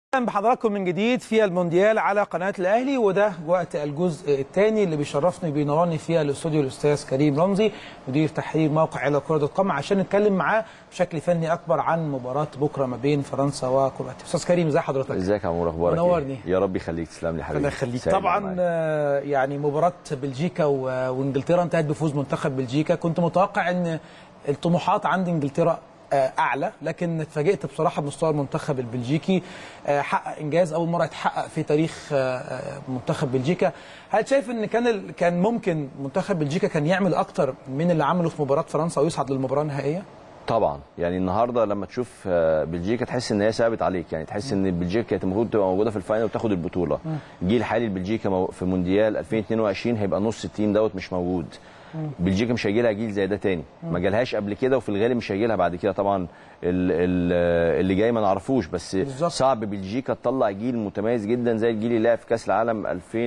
اهلا بحضراتكم من جديد في المونديال على قناه الاهلي وده وقت الجزء الثاني اللي بيشرفني بينورني فيها الاستوديو الاستاذ كريم رمزي مدير تحرير موقع على كره القدم عشان نتكلم معاه بشكل فني اكبر عن مباراه بكره ما بين فرنسا وكرواتيا استاذ كريم ازي حضرتك ازيك يا عمور اخبارك منورني. إيه؟ يا رب يخليك تسلم لي حبيبي الله يخليك سعيد طبعا معاك. آه، يعني مباراه بلجيكا و- وانجلترا انتهت بفوز منتخب بلجيكا كنت متوقع ان الطموحات عند انجلترا آه، اعلى لكن اتفاجئت بصراحه بمستوى المنتخب البلجيكي آه، حقق انجاز اول مره يتحقق في تاريخ آه، آه، منتخب بلجيكا هل شايف ان كان ال- كان ممكن منتخب بلجيكا كان يعمل اكتر من اللي عمله في مباراه فرنسا ويصعد للمباراه النهائيه طبعا يعني النهارده لما تشوف آه، بلجيكا تحس ان هي ثابت عليك يعني تحس ان بلجيكا كانت المفروض تبقى موجوده في الفاينل وتاخد البطوله الجيل الحالي لبلجيكا مو- في مونديال 2022 هيبقى نص التيم دوت مش موجود بلجيكا مش هيجي لها جيل زي ده تاني ما جالهاش قبل كده وفي الغالب مش هيجي لها بعد كده طبعا ال- ال- اللي جاي ما نعرفوش بس بالظبط. صعب بلجيكا تطلع جيل متميز جدا زي الجيل اللي لعب في كاس العالم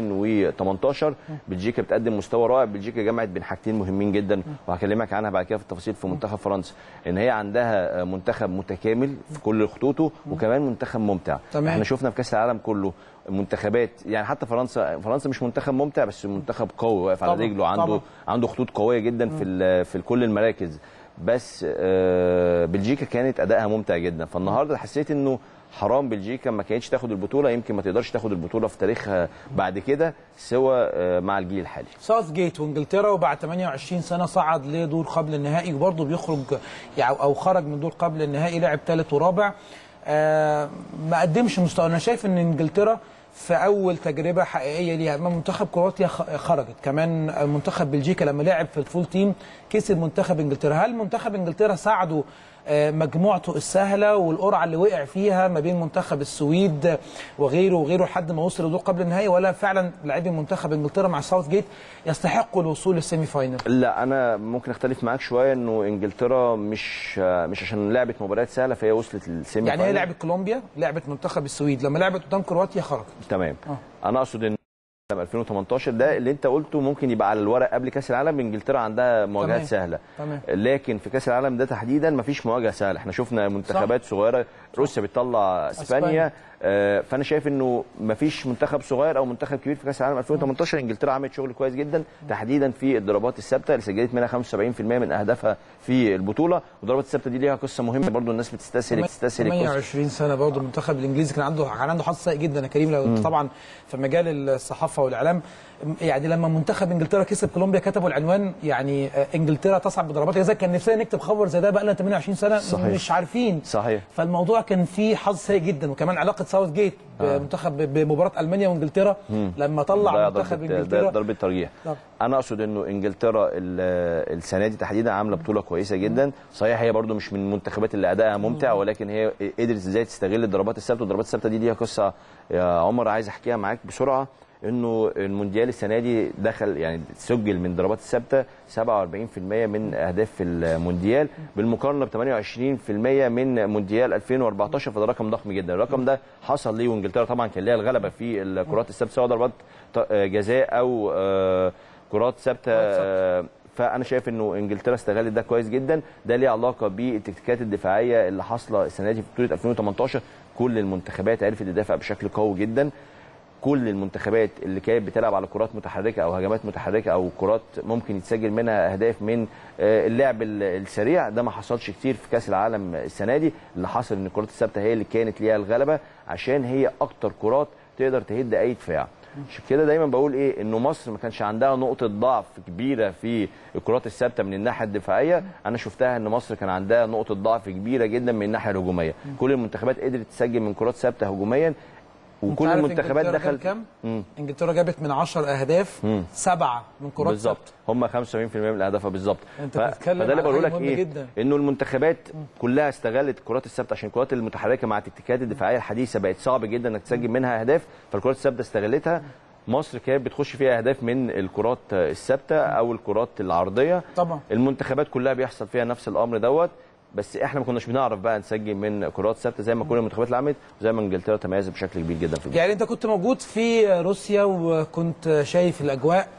2018 بلجيكا بتقدم مستوى رائع بلجيكا جمعت بين حاجتين مهمين جدا وهكلمك عنها بعد كده في التفاصيل في منتخب فرنسا ان هي عندها منتخب متكامل في كل خطوطه وكمان منتخب ممتع تمام. احنا شفنا في كاس العالم كله منتخبات يعني حتى فرنسا فرنسا مش منتخب ممتع بس منتخب قوي واقف على طبعاً، رجله عنده طبعاً. عنده خطوط قويه جدا في ال- في كل المراكز بس آه، بلجيكا كانت ادائها ممتع جدا فالنهارده حسيت انه حرام بلجيكا ما كانتش تاخد البطوله يمكن ما تقدرش تاخد البطوله في تاريخها بعد كده سوى آه، مع الجيل الحالي ساوث جيت وانجلترا وبعد 28 سنه صعد لدور قبل النهائي وبرضه بيخرج يعني او خرج من دور قبل النهائي لعب ثالث ورابع آه ما قدمش مستوى انا شايف ان انجلترا في اول تجربه حقيقيه ليها أما منتخب كرواتيا خ- خرجت كمان منتخب بلجيكا لما لعب في الفول تيم كسب منتخب انجلترا هل منتخب انجلترا ساعده آه، مجموعته السهله والقرعه اللي وقع فيها ما بين منتخب السويد وغيره وغيره لحد ما وصل لدور قبل النهائي ولا فعلا لاعبي منتخب انجلترا مع ساوث جيت يستحقوا الوصول للسيمي فاينل لا انا ممكن اختلف معاك شويه انه انجلترا مش آه، مش عشان لعبت مباريات سهله فهي وصلت للسيمي يعني هي فاينل. لعبت كولومبيا لعبت منتخب السويد لما لعبت قدام كرواتيا خرجت تمام آه. انا اقصد ان 2018 ده اللي انت قلته ممكن يبقى على الورق قبل كاس العالم انجلترا عندها مواجهات تمام. سهله تمام. لكن في كاس العالم ده تحديدا مفيش مواجهه سهله احنا شفنا منتخبات صغيره روسيا بتطلع إسبانيا. اسبانيا آه، فانا شايف انه مفيش منتخب صغير او منتخب كبير في كاس العالم 2018 انجلترا عملت شغل كويس جدا تحديدا في الضربات الثابته اللي سجلت منها 75% من اهدافها في البطوله والضربات الثابته دي ليها قصه مهمه برضو الناس بتستسهل بتستسهل القصة. 28 سنه برضه المنتخب الانجليزي كان عنده كان عنده حظ سيء جدا يا كريم لو طبعا في مجال الصحافه والاعلام يعني لما منتخب انجلترا كسب كولومبيا كتبوا العنوان يعني آه، انجلترا تصعد بضربات الجزاء كان نفسنا نكتب خبر زي ده بقى لنا 28 سنه صحيح. مش عارفين صحيح فالموضوع كان فيه حظ سيء جدا وكمان علاقه ساوث جيت بمنتخب بمباراه المانيا وانجلترا لما طلع ضيع منتخب ضربة انجلترا ضربة ترجيح طبعا. انا اقصد انه انجلترا ال- السنه دي تحديدا عامله بطوله كويسه جدا صحيح هي برده مش من المنتخبات اللي ادائها ممتع ولكن هي قدرت ازاي تستغل الضربات الثابته والضربات الثابته دي ليها قصه يا عمر عايز احكيها معاك بسرعه انه المونديال السنه دي دخل يعني سجل من ضربات الثابته 47% من اهداف المونديال بالمقارنه ب 28% من مونديال 2014 فده رقم ضخم جدا الرقم ده حصل ليه وانجلترا طبعا كان ليها الغلبه في الكرات الثابته سواء ضربات ط- جزاء او آه، كرات ثابته آه، فانا شايف انه انجلترا استغلت ده كويس جدا ده ليه علاقه بالتكتيكات الدفاعيه اللي حاصله السنه دي في بطوله 2018 كل المنتخبات عرفت تدافع بشكل قوي جدا كل المنتخبات اللي كانت بتلعب على كرات متحركه او هجمات متحركه او كرات ممكن يتسجل منها اهداف من آه، اللعب ال- السريع ده ما حصلش كتير في كاس العالم السنه دي اللي حصل ان الكرات الثابته هي اللي كانت ليها الغلبه عشان هي اكتر كرات تقدر تهد اي دفاع عشان كده دايما بقول ايه انه مصر ما كانش عندها نقطه ضعف كبيره في الكرات الثابته من الناحيه الدفاعيه انا شفتها ان مصر كان عندها نقطه ضعف كبيره جدا من الناحيه الهجوميه كل المنتخبات قدرت تسجل من كرات ثابته هجوميا أنت وكل عارف المنتخبات إنجلترا جاب دخل كام؟ مم. انجلترا جابت من 10 اهداف سبعه من كرات بالظبط هم 75% من اهدافها بالظبط أنت ف- بتتكلم فده اللي على بقول حاجة لك مهمة ايه جدا. انه المنتخبات كلها استغلت الكرات الثابته عشان الكرات المتحركه مع التكتيكات الدفاعيه الحديثه بقت صعب جدا انك تسجل منها اهداف فالكرات الثابته استغلتها مصر كانت بتخش فيها اهداف من الكرات الثابته او الكرات العرضيه طبعا المنتخبات كلها بيحصل فيها نفس الامر دوت بس احنا ما كناش بنعرف بقى نسجل من كرات ثابته زي ما كل المنتخبات اللي عملت وزي ما انجلترا تميزت بشكل كبير جدا في البطولة. يعني انت كنت موجود في روسيا وكنت شايف الاجواء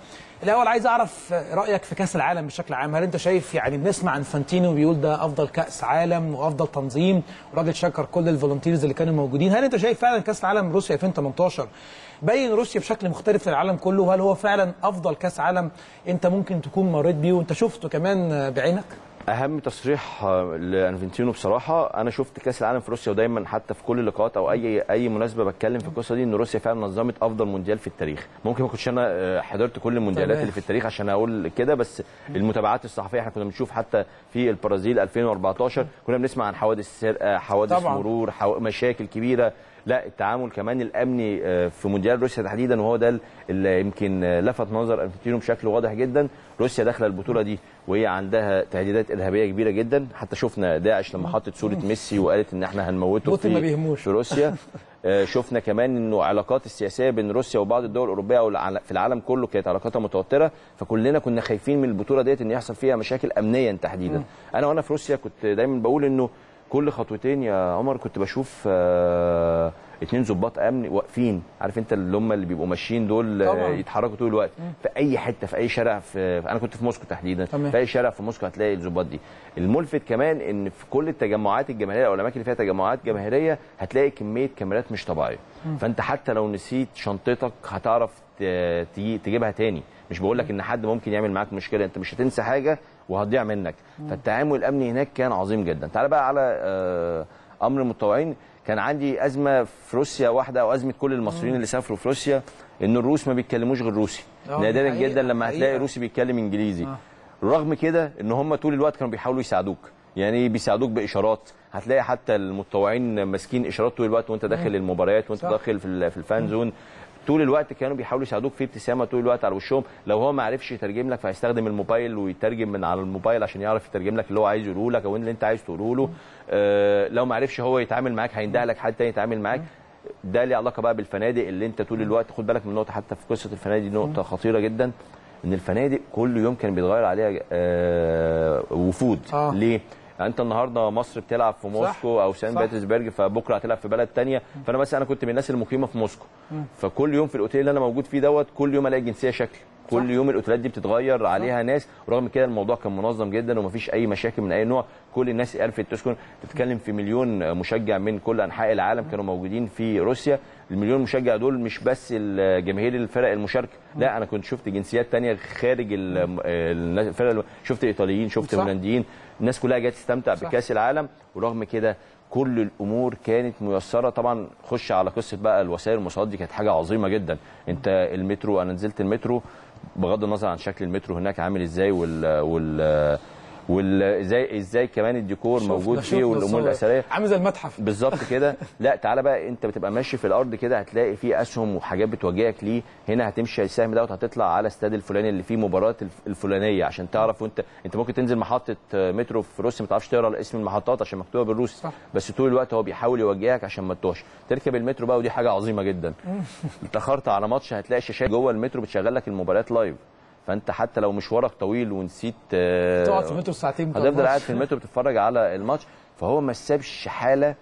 الاول عايز اعرف رايك في كاس العالم بشكل عام هل انت شايف يعني بنسمع عن فانتينو بيقول ده افضل كاس عالم وافضل تنظيم وراجل شكر كل الفولunteers اللي كانوا موجودين هل انت شايف فعلا كاس العالم روسيا 2018 بين روسيا بشكل مختلف للعالم كله وهل هو فعلا افضل كاس عالم انت ممكن تكون مريت بيه وانت شفته كمان بعينك اهم تصريح لانفنتينو بصراحه انا شفت كاس العالم في روسيا ودايما حتى في كل اللقاءات او اي اي مناسبه بتكلم في القصه دي ان روسيا فعلا نظمت افضل مونديال في التاريخ ممكن ما كنتش انا حضرت كل المونديالات تمام. اللي في التاريخ عشان اقول كده بس المتابعات الصحفيه احنا كنا بنشوف حتى في البرازيل 2014 كنا بنسمع عن حوادث سرقه حوادث طبعاً. مرور حو... مشاكل كبيره لا التعامل كمان الامني آه، في مونديال روسيا تحديدا وهو ده اللي يمكن آه، لفت نظر انفنتينو بشكل واضح جدا روسيا داخله البطوله دي وهي عندها تهديدات ارهابيه كبيره جدا حتى شفنا داعش لما حطت صوره ميسي وقالت ان احنا هنموته بوتين ما في بيهموش. في روسيا آه، شفنا كمان انه علاقات السياسيه بين روسيا وبعض الدول الاوروبيه والع- في العالم كله كانت علاقاتها متوتره فكلنا كنا خايفين من البطوله ديت ان يحصل فيها مشاكل امنيا تحديدا انا وانا في روسيا كنت دايما بقول انه كل خطوتين يا عمر كنت بشوف آه، اتنين ظباط امن واقفين عارف انت اللي هم اللي بيبقوا ماشيين دول آه، طبعاً. يتحركوا طول الوقت في اي حته في اي شارع في انا كنت في موسكو تحديدا تمام. في اي شارع في موسكو هتلاقي الظباط دي الملفت كمان ان في كل التجمعات الجماهيريه او الاماكن اللي فيها تجمعات جماهيريه هتلاقي كميه كاميرات مش طبيعيه فانت حتى لو نسيت شنطتك هتعرف ت- تجي- تجيبها تاني مش بقول لك ان حد ممكن يعمل معاك مشكله انت مش هتنسى حاجه وهتضيع منك فالتعامل الامني هناك كان عظيم جدا تعال بقى على آه، امر المتطوعين كان عندي ازمه في روسيا واحده او ازمه كل المصريين اللي سافروا في روسيا ان الروس ما بيتكلموش غير روسي آه، دي نادرا حقيقة، جدا لما هتلاقي حقيقة. روسي بيتكلم انجليزي آه. رغم كده ان هم طول الوقت كانوا بيحاولوا يساعدوك يعني بيساعدوك باشارات هتلاقي حتى المتطوعين ماسكين اشارات طول الوقت وانت داخل المباريات وانت صح. داخل في ال- في الفان زون طول الوقت كانوا بيحاولوا يساعدوك في ابتسامه طول الوقت على وشهم لو هو ما عرفش يترجم لك فهيستخدم الموبايل ويترجم من على الموبايل عشان يعرف يترجم لك اللي هو عايز يقوله لك او اللي انت عايز تقوله له آه لو ما عرفش هو يتعامل معاك هيندهلك لك حد تاني يتعامل معاك ده ليه علاقه بقى بالفنادق اللي انت طول الوقت خد بالك من نقطه حتى في قصه الفنادق دي نقطه خطيره جدا ان الفنادق كل يوم كان بيتغير عليها آه وفود آه. ليه؟ يعني انت النهارده مصر بتلعب في موسكو او سان صح. بطرسبرج فبكره هتلعب في بلد تانية فانا مثلا انا كنت من الناس المقيمه في موسكو فكل يوم في الاوتيل اللي انا موجود فيه دوت كل يوم الاقي جنسيه شكل كل يوم الاوتيلات دي بتتغير عليها ناس ورغم كده الموضوع كان منظم جدا ومفيش اي مشاكل من اي نوع كل الناس عرفت تسكن تتكلم في مليون مشجع من كل انحاء العالم كانوا موجودين في روسيا المليون مشجع دول مش بس الجماهير الفرق المشاركه لا انا كنت شفت جنسيات تانية خارج ال- الناس- الفرق الم- شفت ايطاليين شفت صح. هولنديين الناس كلها جايه تستمتع صح. بكاس العالم ورغم كده كل الامور كانت ميسره طبعا خش على قصه بقى الوسائل المواصلات دي كانت حاجه عظيمه جدا انت المترو انا نزلت المترو بغض النظر عن شكل المترو هناك عامل ازاي وال وال وال ازاي ازاي كمان الديكور شفنا- موجود شفنا فيه والامور الصور. الاثريه عامل زي المتحف بالظبط كده لا تعالى بقى انت بتبقى ماشي في الارض كده هتلاقي فيه اسهم وحاجات بتوجهك ليه هنا هتمشي السهم دوت هتطلع على استاد الفلاني اللي فيه مباراه الف- الفلانيه عشان تعرف وانت انت ممكن تنزل محطه مترو في روسيا ما تعرفش تقرا اسم المحطات عشان مكتوبه بالروسي صح. بس طول الوقت هو بيحاول يوجهك عشان ما تتوهش تركب المترو بقى ودي حاجه عظيمه جدا اتاخرت على ماتش هتلاقي شاشات جوه المترو بتشغل لك المباريات لايف فانت حتى لو مشوارك طويل ونسيت آه، تقعد في المترو ساعتين بتوع هتفضل الماتش. قاعد في المترو بتتفرج على الماتش فهو ما سابش حاله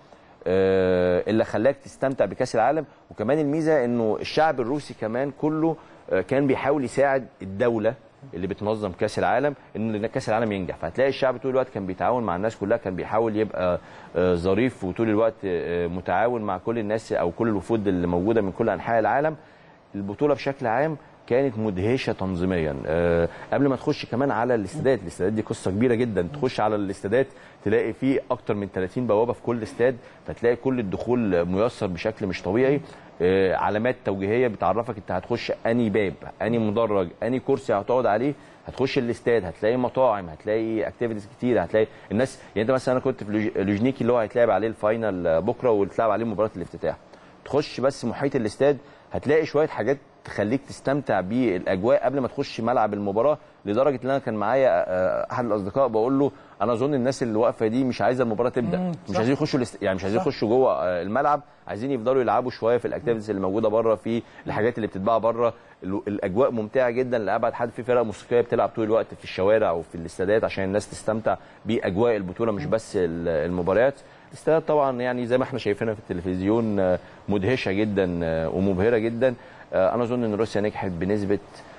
آه، اللي خلاك تستمتع بكاس العالم وكمان الميزه انه الشعب الروسي كمان كله آه، كان بيحاول يساعد الدوله اللي بتنظم كاس العالم ان كاس العالم ينجح فهتلاقي الشعب طول الوقت كان بيتعاون مع الناس كلها كان بيحاول يبقى آه، ظريف وطول الوقت آه، متعاون مع كل الناس او كل الوفود اللي موجوده من كل انحاء العالم البطوله بشكل عام كانت مدهشه تنظيميا أه قبل ما تخش كمان على الاستادات الاستادات دي قصه كبيره جدا تخش على الاستادات تلاقي فيه اكتر من 30 بوابه في كل استاد فتلاقي كل الدخول ميسر بشكل مش طبيعي أه علامات توجيهيه بتعرفك انت هتخش اني باب اني مدرج اني كرسي هتقعد عليه هتخش الاستاد هتلاقي مطاعم هتلاقي اكتيفيتيز كتير هتلاقي الناس يعني انت مثلا انا كنت في لوج- لوجنيكي اللي هو هيتلعب عليه الفاينل بكره ويتلعب عليه مباراه الافتتاح تخش بس محيط الاستاد هتلاقي شويه حاجات تخليك تستمتع بالاجواء قبل ما تخش ملعب المباراه لدرجه ان انا كان معايا آه، احد الاصدقاء بقول له انا اظن الناس اللي واقفه دي مش عايزه المباراه تبدا مم، مش صح. عايزين يخشوا الاست... يعني مش عايزين صح. يخشوا جوه آه، الملعب عايزين يفضلوا يلعبوا شويه في الاكتيفيتيز اللي موجوده بره في الحاجات اللي بتتباع بره ال- الاجواء ممتعه جدا لابعد حد في فرق موسيقيه بتلعب طول الوقت في الشوارع وفي الاستادات عشان الناس تستمتع باجواء البطوله مش بس ال- المباريات الاستادات طبعا يعني زي ما احنا شايفينها في التلفزيون آه، مدهشه جدا آه، ومبهره جدا آه، انا اظن ان روسيا نجحت بنسبه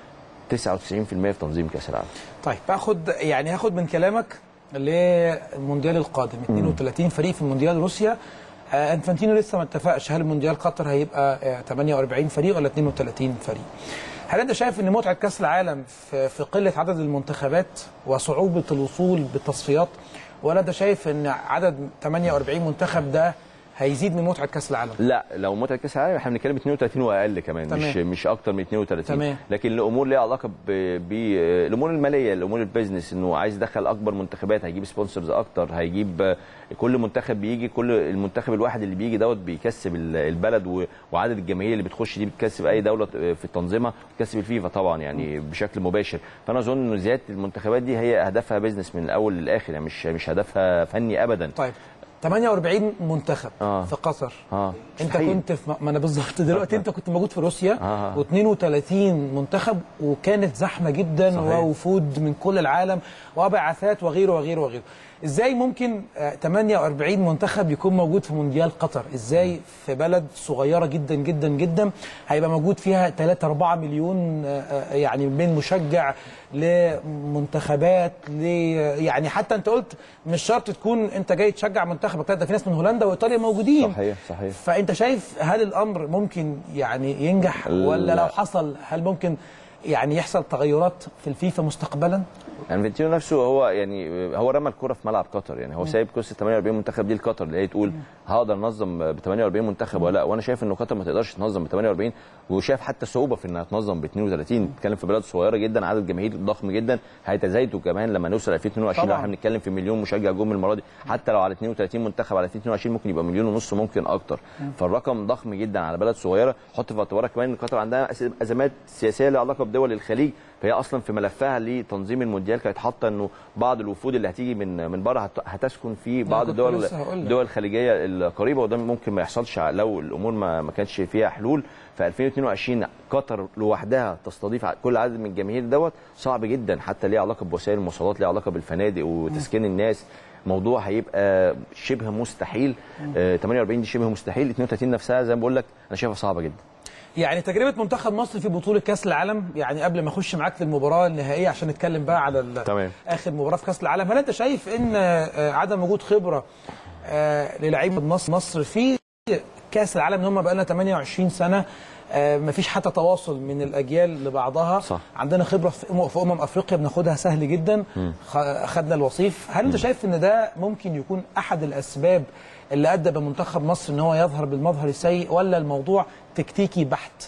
99% في تنظيم كاس العالم طيب باخد يعني هاخد من كلامك للمونديال القادم 32 فريق في مونديال روسيا آه انفانتينو لسه ما اتفقش هل المونديال قطر هيبقى آه 48 فريق ولا 32 فريق هل انت شايف ان متعه كاس العالم في, في قله عدد المنتخبات وصعوبه الوصول بالتصفيات ولا انت شايف ان عدد 48 منتخب ده هيزيد من متعه كاس العالم لا لو متعه كاس العالم احنا بنتكلم 32 واقل كمان تمام. مش مش اكتر من 32 تمام. لكن الامور ليها علاقه بالامور الماليه الامور البيزنس انه عايز يدخل اكبر منتخبات هيجيب سبونسرز اكتر هيجيب آه، كل منتخب بيجي كل المنتخب الواحد اللي بيجي دوت بيكسب ال- البلد و- وعدد الجماهير اللي بتخش دي بتكسب اي دوله في التنظيمه بتكسب الفيفا طبعا يعني بشكل مباشر فانا اظن انه زياده المنتخبات دي هي هدفها بيزنس من الاول للاخر يعني مش مش هدفها فني ابدا طيب 48 منتخب آه. في قطر اه انت مستحيل. كنت في ما انا بالظبط دلوقتي انت كنت موجود في روسيا آه. و32 منتخب وكانت زحمه جدا صحيح. ووفود من كل العالم وبعثات وغيره وغيره وغيره ازاي ممكن آه، 48 منتخب يكون موجود في مونديال قطر ازاي في بلد صغيره جدا جدا جدا هيبقى موجود فيها 3 4 مليون آه، آه، يعني من مشجع لمنتخبات ل يعني حتى انت قلت مش شرط تكون انت جاي تشجع منتخبك لا ده في ناس من هولندا وايطاليا موجودين صحيح صحيح فانت شايف هل الامر ممكن يعني ينجح ولا لا. لو حصل هل ممكن يعني يحصل تغيرات في الفيفا مستقبلا يعني فينتينو نفسه هو يعني هو رمى الكره في ملعب قطر يعني هو سايب قصه 48 منتخب دي لقطر اللي هي تقول هقدر انظم ب 48 منتخب ولا لا وانا شايف انه قطر ما تقدرش تنظم ب 48 وشايف حتى صعوبه في انها تنظم ب 32 بتتكلم في بلد صغيره جدا عدد جماهير ضخم جدا هيتزايدوا كمان لما نوصل 2022 طبعاً. احنا بنتكلم في مليون مشجع جم المره دي حتى لو على 32 منتخب على 2022 ممكن يبقى مليون ونص ممكن اكتر فالرقم ضخم جدا على بلد صغيره حط في اعتبارك كمان ان قطر عندها أس- ازمات سياسيه لها علاقه بدول الخليج فهي اصلا في ملفها لتنظيم المونديال كانت حاطه انه بعض الوفود اللي هتيجي من من بره هت- هتسكن في بعض كنت الدول لسه هقول لك. الدول الخليجيه القريبه وده ممكن ما يحصلش لو الامور ما ما كانش فيها حلول في 2022 قطر لوحدها تستضيف كل عدد من الجماهير دوت صعب جدا حتى ليه علاقه بوسائل المواصلات ليه علاقه بالفنادق وتسكين الناس موضوع هيبقى شبه مستحيل آه، 48 دي شبه مستحيل 32 نفسها زي ما بقول لك انا شايفها صعبه جدا يعني تجربه منتخب مصر في بطوله كاس العالم يعني قبل ما اخش معاك للمباراه النهائيه عشان نتكلم بقى على ال- تمام. اخر مباراه في كاس العالم هل انت شايف ان آه، عدم وجود خبره آه، للاعيبه مصر مصر في كاس العالم ان هم بقى لنا 28 سنه آه، مفيش حتى تواصل من الاجيال لبعضها صح. عندنا خبره في أمم- في امم افريقيا بناخدها سهل جدا خ- خدنا الوصيف هل انت شايف ان ده ممكن يكون احد الاسباب اللي ادى بمنتخب مصر ان هو يظهر بالمظهر السيء ولا الموضوع تكتيكي بحت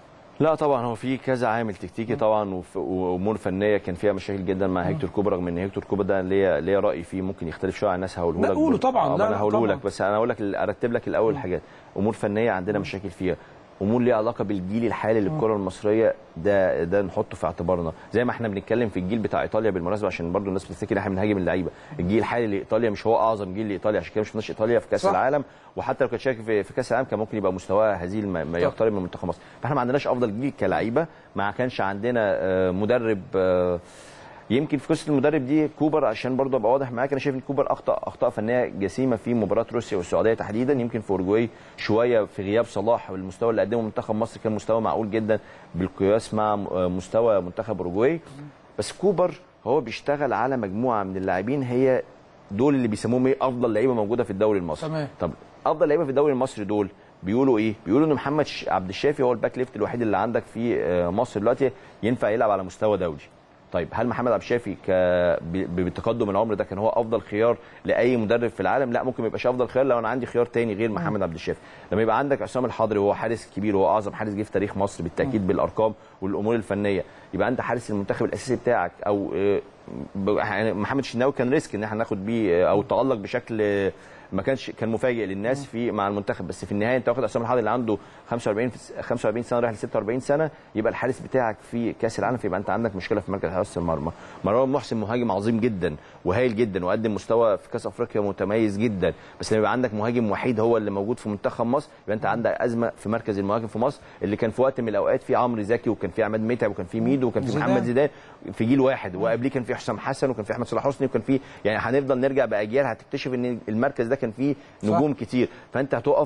لا طبعا هو في كذا عامل تكتيكي طبعا وف- وامور فنيه كان فيها مشاكل جدا مع هيكتور كوبر رغم ان هيكتور كوبر ده ليا ليا راي فيه ممكن يختلف شويه عن الناس هقوله لا، لك قوله طبعاً. آه، لا، ما انا لا، هقوله طبعاً. لك بس انا هقول لك ارتب لك الاول الحاجات امور فنيه عندنا مشاكل فيها امور ليها علاقه بالجيل الحالي للكره المصريه ده ده نحطه في اعتبارنا زي ما احنا بنتكلم في الجيل بتاع ايطاليا بالمناسبه عشان برضو الناس بتفتكر احنا بنهاجم اللعيبه الجيل الحالي لايطاليا مش هو اعظم جيل لايطاليا عشان كده مش شفناش ايطاليا في كاس صح. العالم وحتى لو كانت شارك في, في كاس العالم كان ممكن يبقى مستواها هزيل ما, ما طب. يقترب من منتخب مصر فاحنا ما عندناش افضل جيل كلعيبه ما كانش عندنا آه، مدرب آه، يمكن في قصه المدرب دي كوبر عشان برضه ابقى واضح معاك انا شايف ان كوبر اخطا اخطاء فنيه جسيمه في مباراه روسيا والسعوديه تحديدا يمكن في اورجواي شويه في غياب صلاح والمستوى اللي قدمه منتخب مصر كان مستوى معقول جدا بالقياس مع م- مستوى منتخب اورجواي بس كوبر هو بيشتغل على مجموعه من اللاعبين هي دول اللي بيسموهم ايه افضل لعيبه موجوده في الدوري المصري تمام. طب افضل لعيبه في الدوري المصري دول بيقولوا ايه؟ بيقولوا ان محمد ش- عبد الشافي هو الباك ليفت الوحيد اللي عندك في آه، مصر دلوقتي ينفع يلعب على مستوى دولي. طيب هل محمد عبد الشافي ك... ب- بتقدم العمر ده كان هو افضل خيار لاي مدرب في العالم؟ لا ممكن ما يبقاش افضل خيار لو انا عندي خيار تاني غير محمد عبد الشافي. لما يبقى عندك عصام الحضري وهو حارس كبير وهو اعظم حارس جه في تاريخ مصر بالتاكيد بالارقام والامور الفنيه، يبقى انت حارس المنتخب الاساسي بتاعك او آه، ب- يعني محمد الشناوي كان ريسك ان احنا ناخد بيه آه، او تالق بشكل آه، ما كانش كان مفاجئ للناس في مع المنتخب بس في النهايه انت واخد عصام الحضري اللي عنده 45 في- 45 سنه رايح ل 46 سنه يبقى الحارس بتاعك في كاس العالم فيبقى انت عندك مشكله في مركز حراسه المرمى مروان محسن مهاجم عظيم جدا وهايل جدا وقدم مستوى في كاس افريقيا متميز جدا بس لما يبقى عندك مهاجم وحيد هو اللي موجود في منتخب مصر يبقى انت عندك ازمه في مركز المهاجم في مصر اللي كان في وقت من الاوقات في عمرو زكي وكان في عماد متعب وكان في ميدو وكان في زيدان. محمد زيدان في جيل واحد وقبليه كان في حسام حسن وكان في احمد صلاح حسني وكان في يعني هنفضل نرجع باجيال هتكتشف ان المركز ده كان فيه نجوم كتير فانت هتقف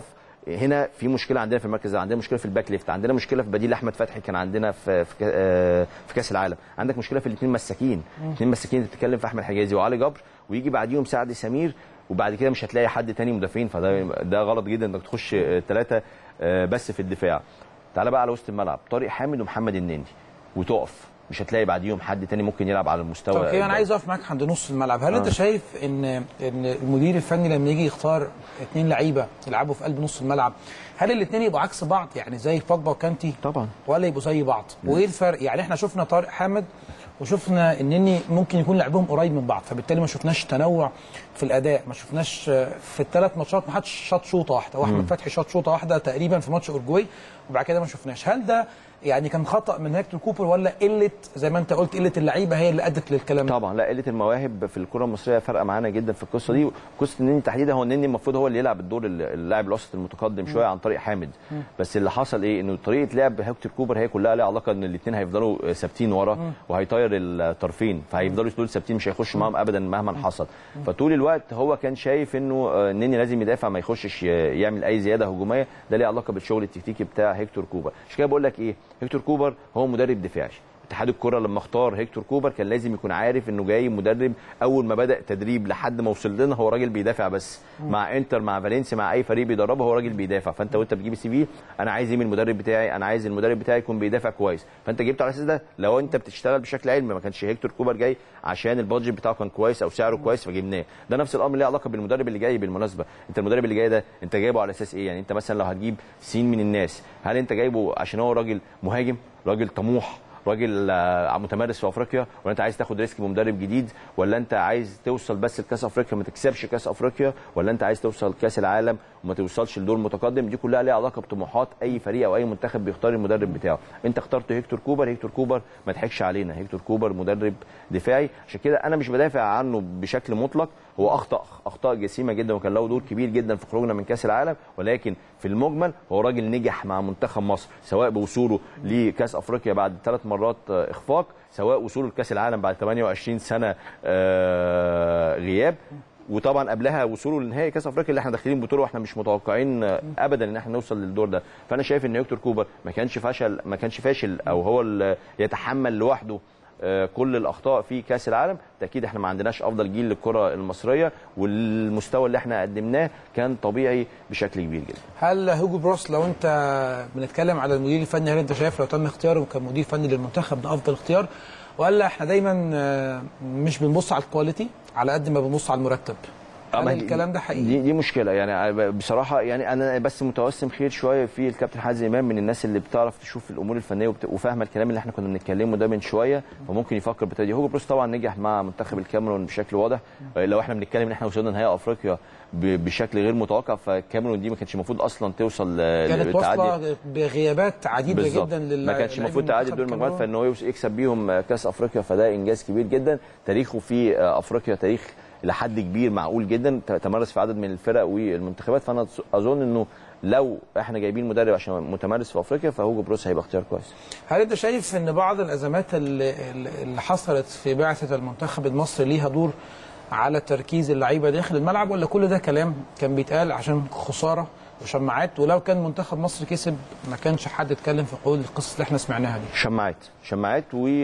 هنا في مشكله عندنا في المركز ده عندنا مشكله في الباك ليفت عندنا مشكله في بديل احمد فتحي كان عندنا في في, كا- آه، في كاس العالم عندك مشكله في الاثنين مساكين الاثنين مساكين انت بتتكلم في احمد حجازي وعلي جبر ويجي بعديهم سعد سمير وبعد كده مش هتلاقي حد تاني مدافعين فده ده غلط جدا انك تخش ثلاثه بس في الدفاع تعال بقى على وسط الملعب طارق حامد ومحمد النني وتقف مش هتلاقي بعديهم حد تاني ممكن يلعب على المستوى طب كده انا ده. عايز اقف معاك عند نص الملعب هل انت شايف ان ان المدير الفني لما يجي يختار اثنين لعيبه يلعبوا في قلب نص الملعب هل الاثنين يبقوا عكس بعض يعني زي بوجبا وكانتي طبعا ولا يبقوا زي بعض وايه الفرق يعني احنا شفنا طارق حامد وشفنا انني ممكن يكون لعبهم قريب من بعض فبالتالي ما شفناش تنوع في الاداء ما شفناش آه، في الثلاث ماتشات ما حدش شاط شوطه واحده واحمد فتحي شاط شوطه واحده تقريبا في ماتش اورجواي وبعد كده ما شفناش هل ده يعني كان خطا من هيكتور كوبر ولا قله زي ما انت قلت قله اللعيبه هي اللي ادت للكلام ده طبعا لا قله المواهب في الكره المصريه فارقه معانا جدا في القصه دي قصه النني تحديدا هو النني المفروض هو اللي يلعب الدور ال- اللاعب الوسط المتقدم شويه عن طريق حامد بس اللي حصل ايه انه طريقه لعب هيكتور كوبر هي كلها لها علاقه ان الاثنين هيفضلوا ثابتين ورا وهيطير الطرفين فهيفضلوا دول ثابتين مش هيخش معاهم ابدا مهما حصل فطول الوقت هو كان شايف انه آه، النني لازم يدافع ما يخشش ي- يعمل اي زياده هجوميه ده ليه علاقه بالشغل التكتيكي بتاع هيكتور كوبر عشان كده بقول لك ايه هيكتور كوبر هو مدرب دفاعي اتحاد الكره لما اختار هيكتور كوبر كان لازم يكون عارف انه جاي مدرب اول ما بدا تدريب لحد ما وصل لنا هو راجل بيدافع بس مع انتر مع فالنسيا مع اي فريق بيدربه هو راجل بيدافع فانت وانت بتجيب السي في انا عايز ايه من المدرب بتاعي انا عايز المدرب بتاعي يكون بيدافع كويس فانت جبته على اساس ده لو انت بتشتغل بشكل علمي ما كانش هيكتور كوبر جاي عشان البادجت بتاعه كان كويس او سعره كويس فجبناه ده نفس الامر ليه علاقه بالمدرب اللي جاي بالمناسبه انت المدرب اللي جاي ده انت جايبه على اساس ايه يعني انت مثلا لو هتجيب سين من الناس هل انت جايبه عشان هو راجل مهاجم راجل طموح راجل آه، متمرس في افريقيا ولا انت عايز تاخد ريسك بمدرب جديد ولا انت عايز توصل بس لكاس افريقيا ما تكسبش كاس افريقيا ولا انت عايز توصل كاس العالم وما توصلش لدور متقدم دي كلها ليها علاقه بطموحات اي فريق او اي منتخب بيختار المدرب بتاعه انت اخترت هيكتور كوبر هيكتور كوبر ما تضحكش علينا هيكتور كوبر مدرب دفاعي عشان كده انا مش بدافع عنه بشكل مطلق هو اخطا اخطاء جسيمه جدا وكان له دور كبير جدا في خروجنا من كاس العالم ولكن في المجمل هو راجل نجح مع منتخب مصر سواء بوصوله لكاس افريقيا بعد ثلاث مرات آه، اخفاق سواء وصوله لكاس العالم بعد 28 سنه آه، غياب وطبعا قبلها وصوله لنهائي كاس افريقيا اللي احنا داخلين بطوله واحنا مش متوقعين آه، ابدا ان احنا نوصل للدور ده فانا شايف ان هيكتور كوبر ما كانش فشل ما كانش فاشل او هو اللي يتحمل لوحده آه، كل الاخطاء في كاس العالم تاكيد احنا ما عندناش افضل جيل للكره المصريه والمستوى اللي احنا قدمناه كان طبيعي بشكل كبير جدا هل هوجو بروس لو انت بنتكلم على المدير الفني هل انت شايف لو تم اختياره كمدير فني للمنتخب ده افضل اختيار ولا احنا دايما آه، مش بنبص على الكواليتي على قد ما بنبص على المرتب هل أما دي- الكلام ده حقيقي دي, دي مشكله يعني بصراحه يعني انا بس متوسم خير شويه في الكابتن حازم امام من الناس اللي بتعرف تشوف الامور الفنيه وبت- وفاهمه الكلام اللي احنا كنا بنتكلمه ده من شويه فممكن يفكر بالطريقه دي هوجو بروس طبعا نجح مع منتخب الكاميرون بشكل واضح لو احنا بنتكلم ان احنا وصلنا نهائي افريقيا ب- بشكل غير متوقع فالكاميرون دي ما كانش المفروض اصلا توصل ل- كانت للتعدي. واصله بغيابات عديده بالظبط. جدا لل ما كانش المفروض تعادل دور المجموعات فان هو يوص- يكسب بيهم كاس افريقيا فده انجاز كبير جدا تاريخه في افريقيا تاريخ لحد كبير معقول جدا ت- تمرس في عدد من الفرق والمنتخبات فانا اظن انه لو احنا جايبين مدرب عشان متمرس في افريقيا فهوجو بروس هيبقى اختيار كويس هل انت شايف ان بعض الازمات اللي, اللي حصلت في بعثه المنتخب المصري ليها دور على تركيز اللعيبه داخل الملعب ولا كل ده كلام كان بيتقال عشان خساره وشماعات ولو كان منتخب مصر كسب ما كانش حد اتكلم في قول القصص اللي احنا سمعناها دي شماعات شماعات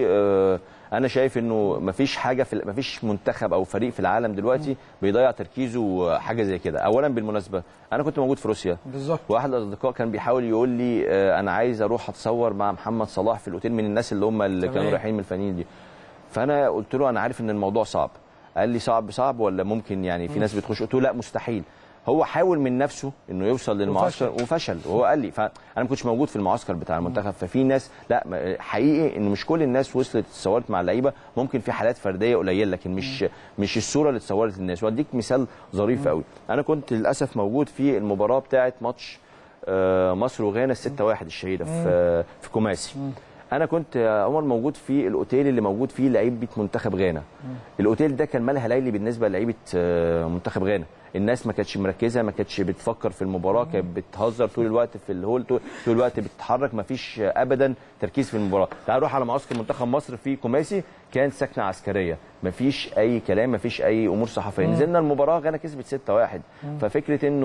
وانا شايف انه مفيش حاجه في مفيش منتخب او فريق في العالم دلوقتي بيضيع تركيزه حاجه زي كده اولا بالمناسبه انا كنت موجود في روسيا بالظبط واحد الاصدقاء كان بيحاول يقول لي آه، انا عايز اروح اتصور مع محمد صلاح في الاوتيل من الناس اللي هم اللي تمام. كانوا رايحين من الفنانين دي فانا قلت له انا عارف ان الموضوع صعب قال لي صعب صعب ولا ممكن يعني في ناس بتخش قلت له لا مستحيل هو حاول من نفسه انه يوصل للمعسكر وفشل وهو قال لي فانا ما كنتش موجود في المعسكر بتاع المنتخب ففي ناس لا ما- حقيقي ان مش كل الناس وصلت اتصورت مع اللعيبه ممكن في حالات فرديه قليله لكن مش مش الصوره اللي اتصورت للناس واديك مثال ظريف قوي انا كنت للاسف موجود في المباراه بتاعه ماتش آه، مصر وغانا ال 6 1 الشهيره في في كوماسي انا كنت يا عمر موجود في الاوتيل اللي موجود فيه لعيبه منتخب غانا الاوتيل ده كان مالها ليلي بالنسبه لعيبه آه، منتخب غانا الناس ما كانتش مركزه ما كانتش بتفكر في المباراه كانت بتهزر طول الوقت في الهول طول طول الوقت بتتحرك ما فيش ابدا تركيز في المباراه تعال نروح على معسكر منتخب مصر في كوماسي كان سكنه عسكريه ما فيش اي كلام ما فيش اي امور صحفيه نزلنا المباراه غانا كسبت 6-1 ففكره انه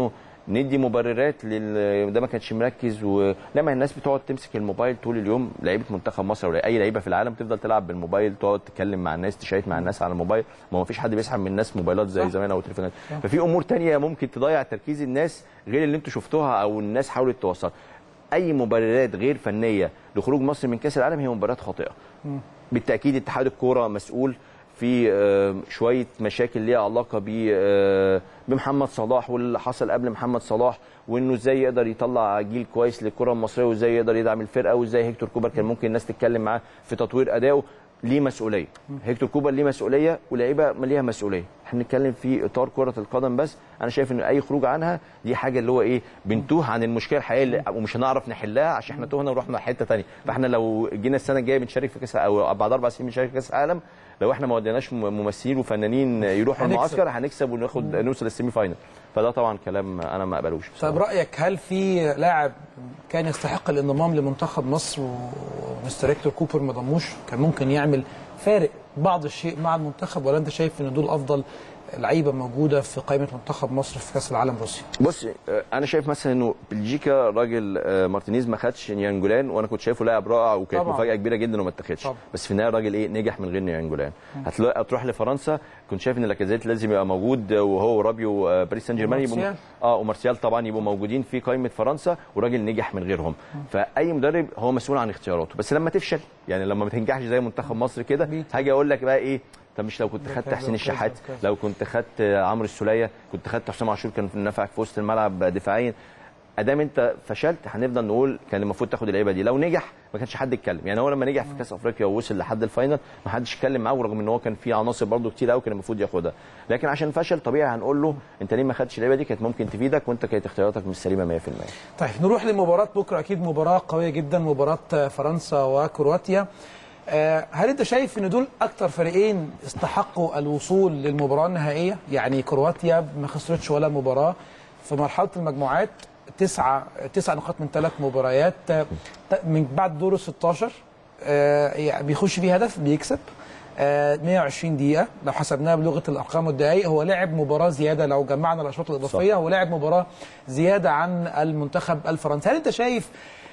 ندي مبررات لل ده ما كانش مركز ولما الناس بتقعد تمسك الموبايل طول اليوم لعيبه منتخب مصر ولا اي لعيبه في العالم تفضل تلعب بالموبايل تقعد تتكلم مع الناس تشيت مع الناس على الموبايل ما هو فيش حد بيسحب من الناس موبايلات زي صح. زمان او تليفونات ففي امور تانية ممكن تضيع تركيز الناس غير اللي انتوا شفتوها او الناس حاولت توصل اي مبررات غير فنيه لخروج مصر من كاس العالم هي مباريات خاطئه بالتاكيد اتحاد الكوره مسؤول في آه، شويه مشاكل ليها علاقه ب آه، بمحمد صلاح واللي حصل قبل محمد صلاح وانه ازاي يقدر يطلع جيل كويس للكره المصريه وازاي يقدر يدعم الفرقه وازاي هيكتور كوبر كان ممكن الناس تتكلم معاه في تطوير ادائه ليه مسؤوليه هيكتور كوبر ليه مسؤوليه ولاعيبه ما ليها مسؤوليه احنا بنتكلم في اطار كره القدم بس انا شايف ان اي خروج عنها دي حاجه اللي هو ايه بنتوه عن المشكله الحقيقيه اللي- ومش هنعرف نحلها عشان احنا تهنا ورحنا حته ثانيه فاحنا لو جينا السنه الجايه بنشارك في كاس او بعد اربع سنين بنشارك في كاس العالم لو احنا ما وديناش م- ممثلين وفنانين يروحوا هنكسب. المعسكر هنكسب وناخد نوصل للسيمي فاينل فده طبعا كلام انا ما اقبلوش بصراحة. طيب رايك هل في لاعب كان يستحق الانضمام لمنتخب مصر ومستر هيكتور كوبر ما ضموش كان ممكن يعمل فارق بعض الشيء مع المنتخب ولا انت شايف ان دول افضل لعيبه موجوده في قائمه منتخب مصر في كاس العالم روسيا بص آه، انا شايف مثلا انه بلجيكا راجل آه، مارتينيز ما خدش نيانجولان وانا كنت شايفه لاعب رائع وكانت طبعاً. مفاجاه كبيره جدا وما اتاخدش طبعاً. بس في النهايه الراجل ايه نجح من غير نيانجولان هتلاقي تروح لفرنسا كنت شايف ان لاكازيت لازم يبقى موجود آه، وهو ورابيو آه، باريس سان جيرمان يبقوا ومارسيال. اه ومارسيال طبعا يبقوا موجودين في قائمه فرنسا وراجل نجح من غيرهم فاي مدرب هو مسؤول عن اختياراته بس لما تفشل يعني لما ما تنجحش زي منتخب مصر كده بيت. هاجي اقول لك بقى ايه طب مش لو كنت ده خدت كذا حسين وكذا الشحات وكذا. لو كنت خدت عمرو السوليه كنت خدت حسام عاشور كان نفعك في وسط الملعب دفاعيا ادام انت فشلت هنفضل نقول كان المفروض تاخد اللعيبه دي لو نجح ما كانش حد يتكلم يعني هو لما نجح في كاس افريقيا ووصل لحد الفاينل ما حدش اتكلم معاه ورغم ان هو كان في عناصر برده كتير قوي كان المفروض ياخدها لكن عشان فشل طبيعي هنقول له انت ليه ما خدتش اللعيبه دي كانت ممكن تفيدك وانت كانت اختياراتك مش سليمه 100% طيب نروح لمباراة بكرة أكيد مباراة قوية جدا مباراة فرنسا وكرواتيا آه، هل أنت شايف إن دول أكتر فريقين استحقوا الوصول للمباراة النهائية؟ يعني كرواتيا ما خسرتش ولا مباراة في مرحلة المجموعات تسعة تسع نقاط من ثلاث مباريات آه، من بعد دور ال 16 آه، يعني بيخش فيه هدف بيكسب آه، 120 دقيقة لو حسبناها بلغة الأرقام والدقائق هو لعب مباراة زيادة لو جمعنا الأشواط الإضافية هو لعب مباراة زيادة عن المنتخب الفرنسي هل أنت شايف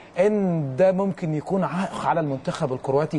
إن ده ممكن يكون عائق على المنتخب الكرواتي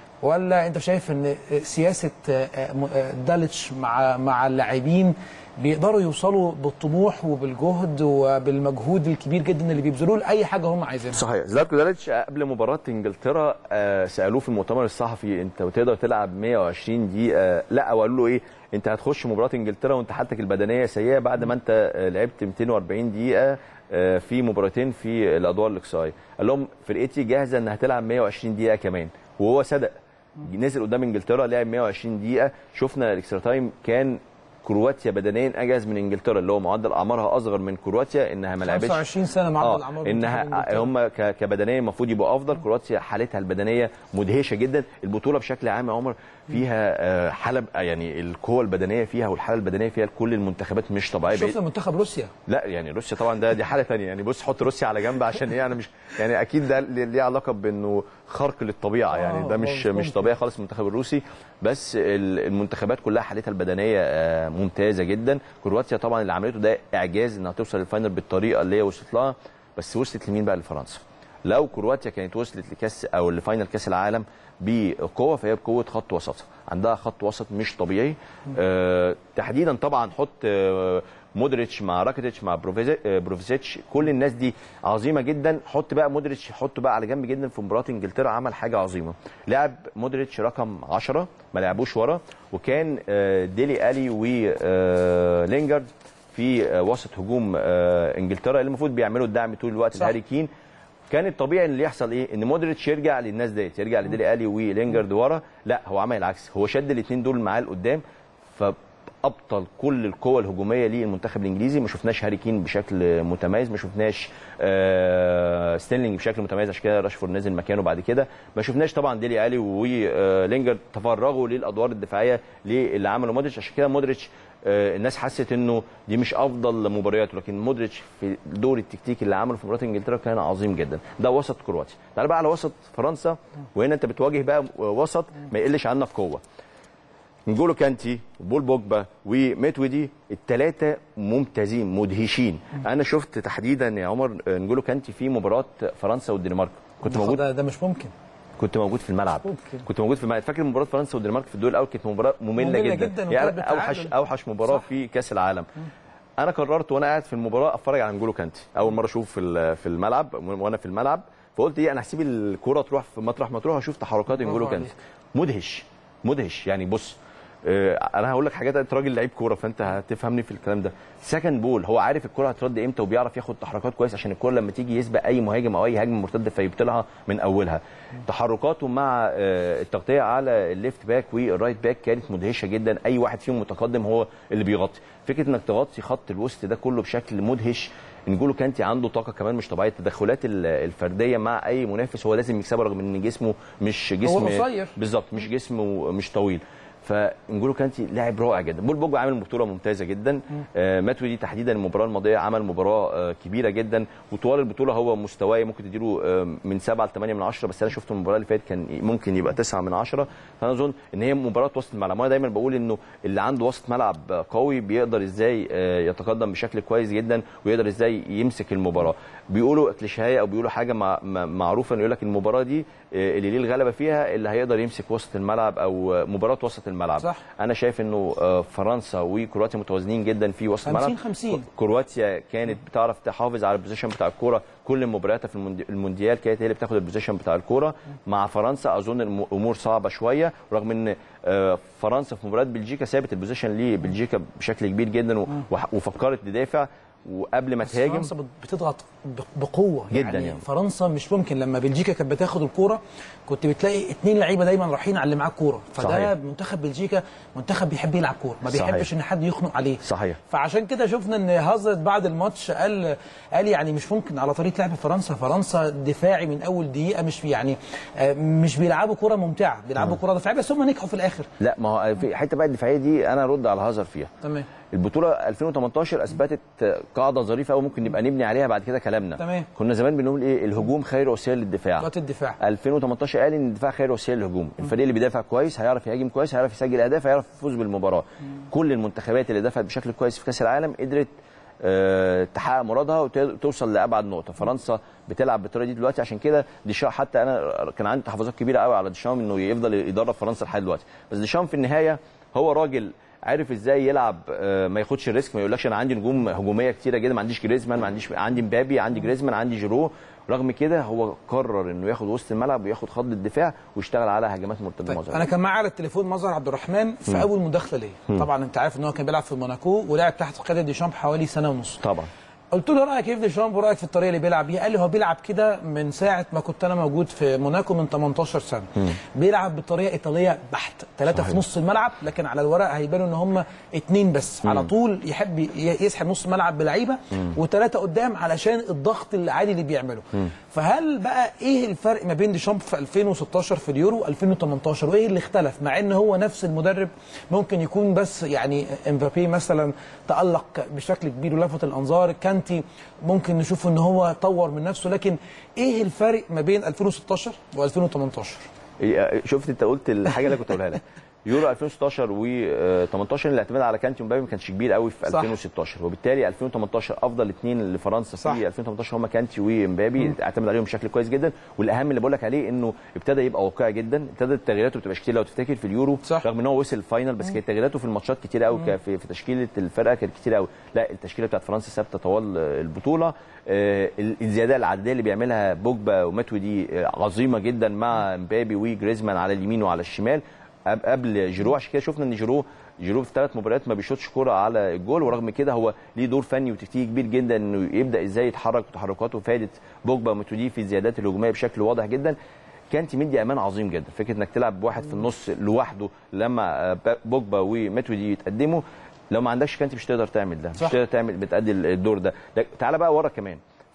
ولا أنت شايف إن سياسة آه، آه، داليتش مع مع اللاعبين بيقدروا يوصلوا بالطموح وبالجهد وبالمجهود الكبير جدا اللي بيبذلوه لأي حاجة هم عايزينها صحيح زلاتكو داليتش قبل مباراه انجلترا آه، سالوه في المؤتمر الصحفي انت تقدر تلعب 120 دقيقه لا وقالوا له ايه انت هتخش مباراه انجلترا وانت حالتك البدنيه سيئه بعد ما انت آه، لعبت 240 دقيقه آه، في مباراتين في الادوار الاقصائيه قال لهم فرقتي جاهزه انها تلعب 120 دقيقه كمان وهو صدق نزل قدام انجلترا لعب 120 دقيقه شفنا الاكسترا تايم كان كرواتيا بدنيا اجهز من انجلترا اللي هو معدل اعمارها اصغر من كرواتيا انها ما لعبتش 25 سنة معدل أعمار منتخب انها إنجلترا. هم ك- كبدنيه المفروض يبقوا افضل كرواتيا حالتها البدنيه مدهشه جدا البطوله بشكل عام يا عمر فيها آه، حاله يعني القوه البدنيه فيها والحاله البدنيه فيها لكل المنتخبات مش طبيعيه بعيد- شفنا منتخب روسيا لا يعني روسيا طبعا ده دي حاله ثانيه يعني بص حط روسيا على جنب عشان ايه انا مش يعني اكيد ده ليه ليه علاقه بانه خرق للطبيعه يعني ده آه، مش ممكن. مش طبيعي خالص المنتخب الروسي بس ال- المنتخبات كلها حالتها البدنيه آه، ممتازه جدا كرواتيا طبعا اللي عملته ده اعجاز انها توصل للفاينل بالطريقه اللي هي وصلت لها بس وصلت لمين بقى لفرنسا لو كرواتيا كانت وصلت لكاس او لفاينل كاس العالم بقوه فهي بقوه خط وسطها عندها خط وسط مش طبيعي آه تحديدا طبعا حط آه مودريتش مع راكيتيتش مع بروفيزي- آه، بروفيزيتش كل الناس دي عظيمه جدا حط بقى مودريتش حطه بقى على جنب جدا في مباراه انجلترا عمل حاجه عظيمه لعب مودريتش رقم 10 ما لعبوش ورا وكان آه، ديلي الي ولينجارد في آه، وسط هجوم آه، انجلترا اللي المفروض بيعملوا الدعم طول الوقت صح. لهاري كين كان الطبيعي اللي يحصل ايه ان مودريتش يرجع للناس ديت يرجع لديلي الي ولينجارد ورا لا هو عمل العكس هو شد الاثنين دول معاه لقدام فابطل كل القوه الهجوميه للمنتخب الانجليزي ما شفناش هاري كين بشكل متميز ما شفناش آه ستيرلينج بشكل متميز عشان كده راشفورد نزل مكانه بعد كده ما شفناش طبعا ديلي الي ولينجارد تفرغوا للادوار الدفاعيه اللي عمله مودريتش عشان كده مودريتش آه، الناس حست انه دي مش افضل مبارياته لكن مودريتش في الدور التكتيكي اللي عمله في مباراه انجلترا كان عظيم جدا ده وسط كرواتيا تعال بقى على وسط فرنسا وهنا انت بتواجه بقى وسط ما يقلش عنك قوه نجولو كانتي وبول بوجبا وميتودي الثلاثه ممتازين مدهشين انا شفت تحديدا يا عمر نجولو كانتي في مباراه فرنسا والدنمارك كنت موجود ده, ده مش ممكن كنت موجود في الملعب ممكن. كنت موجود في الملعب فاكر مباراه فرنسا والدنمارك في الدور الاول كانت مباراه ممله, مملة جدا, جداً يعني وكانت اوحش بالتعادل. اوحش مباراه صح. في كاس العالم انا قررت وانا قاعد في المباراه اتفرج على نجولو كانتي اول مره اشوف في ال- في الملعب وانا في الملعب فقلت ايه انا هسيب الكوره تروح في مطرح ما تروح اشوف تحركات برافو نجولو عليك. كانتي مدهش مدهش يعني بص آه، انا هقول لك حاجات انت راجل لعيب كوره فانت هتفهمني في الكلام ده سكند بول هو عارف الكوره هترد امتى وبيعرف ياخد تحركات كويس عشان الكوره لما تيجي يسبق اي مهاجم او اي هجمه مرتده فيبطلها من اولها تحركاته مع آه، التغطيه على الليفت باك والرايت باك كانت مدهشه جدا اي واحد فيهم متقدم هو اللي بيغطي فكره انك تغطي خط الوسط ده كله بشكل مدهش نقوله كانتي عنده طاقه كمان مش طبيعيه التدخلات ال- الفرديه مع اي منافس هو لازم يكسبها رغم ان جسمه مش جسم قصير. بالظبط مش جسمه مش طويل فنجولو كانتي لاعب رائع جدا بول بوجبا عامل بطوله ممتازه جدا آه ماتوي دي تحديدا المباراه الماضيه عمل مباراه آه كبيره جدا وطوال البطوله هو مستواه ممكن تديله آه من 7 ل 8 من 10 بس انا شفت المباراه اللي فاتت كان ممكن يبقى 9 من 10 فانا اظن ان هي مباراه وسط الملعب وانا دايما بقول انه اللي عنده وسط ملعب قوي بيقدر ازاي آه يتقدم بشكل كويس جدا ويقدر ازاي يمسك المباراه بيقولوا كليشيه او بيقولوا حاجه مع مع- معروفه انه يقول لك المباراه دي آه، اللي ليه الغلبه فيها اللي هيقدر يمسك وسط الملعب او آه، مباراه وسط الملعب صح. انا شايف انه آه، فرنسا وكرواتيا متوازنين جدا في وسط 50 الملعب 50. كرواتيا كانت بتعرف تحافظ على البوزيشن بتاع الكوره كل مبارياتها في الموندي- المونديال كانت هي اللي بتاخد البوزيشن بتاع الكوره مع فرنسا اظن الامور صعبه شويه رغم ان آه، فرنسا في مباراه بلجيكا سابت البوزيشن لبلجيكا بشكل كبير جدا و- وح- وفكرت تدافع وقبل ما بس تهاجم فرنسا بت- بتضغط ب- بقوه جداً يعني, يعني. فرنسا مش ممكن لما بلجيكا كانت بتاخد الكوره كنت بتلاقي اتنين لعيبه دايما رايحين على اللي معاه الكوره فده صحيح. منتخب بلجيكا منتخب بيحب يلعب كوره ما صحيح. بيحبش ان حد يخنق عليه صحيح فعشان كده شفنا ان هازارد بعد الماتش قال قال يعني مش ممكن على طريقه لعب فرنسا فرنسا دفاعي من اول دقيقه مش يعني آه، مش بيلعبوا كوره ممتعه بيلعبوا كوره دفاعيه بس هم نجحوا في الاخر لا ما هو في حته بقى الدفاعيه دي انا ارد على هازر فيها تمام البطوله 2018 اثبتت قاعده ظريفه قوي ممكن نبقى نبني عليها بعد كده كلامنا تمام. كنا زمان بنقول ايه الهجوم خير وسيله للدفاع خط الدفاع 2018 قال ان الدفاع خير وسيله للهجوم الفريق اللي بيدافع كويس هيعرف يهاجم كويس هيعرف يسجل اهداف هيعرف يفوز بالمباراه كل المنتخبات اللي دفعت بشكل كويس في كاس العالم قدرت آه، تحقق مرادها وتوصل لابعد نقطه فرنسا بتلعب بالطريقه دي دلوقتي عشان كده ديشام حتى انا كان عندي تحفظات كبيره قوي على ديشام انه يفضل يدرب فرنسا لحد دلوقتي بس ديشام في النهايه هو راجل عارف ازاي يلعب آه، ما ياخدش الريسك ما يقولكش انا عندي نجوم هجوميه كتيره جدا ما عنديش جريزمان ما عنديش عندي مبابي عندي جريزمان عندي جيرو رغم كده هو قرر انه ياخد وسط الملعب وياخد خط الدفاع ويشتغل على هجمات مرتده طيب معظمها انا كان معايا على التليفون مظهر عبد الرحمن في اول مداخله ليا طبعا انت عارف ان هو كان بيلعب في موناكو ولعب تحت قياده ديشامب حوالي سنه ونص طبعا قلت له رايك ايه في ديشامب ورايك في الطريقه اللي بيلعب بيها قال لي هو بيلعب كده من ساعه ما كنت انا موجود في موناكو من 18 سنه بيلعب بطريقه ايطاليه بحت ثلاثه في نص الملعب لكن على الورق هيبانوا ان هم اتنين بس على طول يحب ي- يسحب نص الملعب بلعيبه وثلاثه قدام علشان الضغط العالي اللي بيعمله فهل بقى ايه الفرق ما بين ديشامب في 2016 في اليورو 2018 وايه اللي اختلف مع ان هو نفس المدرب ممكن يكون بس يعني امبابي مثلا تالق بشكل كبير ولفت الانظار كانتي ممكن نشوف ان هو طور من نفسه لكن ايه الفرق ما بين 2016 و2018 إيه، شفت انت قلت الحاجه اللي كنت اقولها لك يورو 2016 و18 الاعتماد على كانتي ومبابي ما كانش كبير قوي في صح. 2016 وبالتالي 2018 افضل اثنين لفرنسا صح. في 2018 هم كانتي ومبابي اعتمد عليهم بشكل كويس جدا والاهم اللي بقول لك عليه انه ابتدى يبقى واقعي جدا ابتدت تغييراته ما بتبقاش كتير لو تفتكر في اليورو صح. رغم ان هو وصل الفاينل بس كانت تغييراته في الماتشات كتير قوي في, في تشكيله الفرقه كانت كتير قوي لا التشكيله بتاعت فرنسا ثابته طوال البطوله آه، الزياده العدديه اللي بيعملها بوجبا وماتوي دي آه، عظيمه جدا مع مبابي وجريزمان على اليمين وعلى الشمال قب- قبل جيرو عشان كده شفنا ان جيرو جيرو في ثلاث مباريات ما بيشوطش كوره على الجول ورغم كده هو ليه دور فني وتكتيكي كبير جدا انه يبدا ازاي يتحرك وتحركاته فادت بوجبا وماتودي في الزيادات الهجوميه بشكل واضح جدا كانت مدي امان عظيم جدا فكره انك تلعب بواحد في النص لوحده لما آه، بوجبا وماتودي يتقدموا لو ما عندكش كانتي مش تقدر تعمل ده مش صح. تقدر تعمل بتأدي الدور ده ده- تعالى بقى ورا كمان